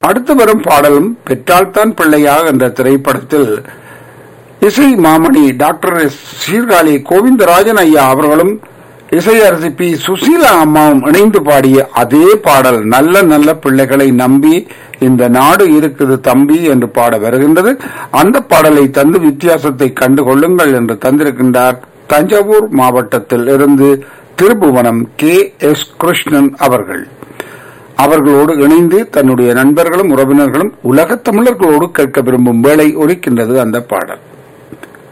அடுத்து வரும் பாடலும் பெற்றால்தான் பிள்ளையாக என்ற திரைப்படத்தில் இசை மாமணி டாக்டர் எஸ். சீர்காழி கோவிந்தராஜன் ஐயா அவர்களும் இசையரசி பி சுசீலா அம்மாவும் இணைந்து பாடிய அதே பாடல் நல்ல நல்ல பிள்ளைகளை நம்பி இந்த நாடு இருக்குது தம்பி என்று பாட வருகின்றது அந்த பாடலை தந்து வித்தியாசத்தை கண்டு கொள்ளுங்கள் என்று தந்திருக்கின்றார் தஞ்சாவூர் மாவட்டத்தில் இருந்து திருபுவனம் கே எஸ் கிருஷ்ணன் அவர்கள் அவர்களோடு இணைந்து தன்னுடைய நண்பர்களும் உறவினர்களும் உலகத் தமிழர்களோடு கேட்க விரும்பும் வேளை ஒலிக்கின்றது அந்த பாடல்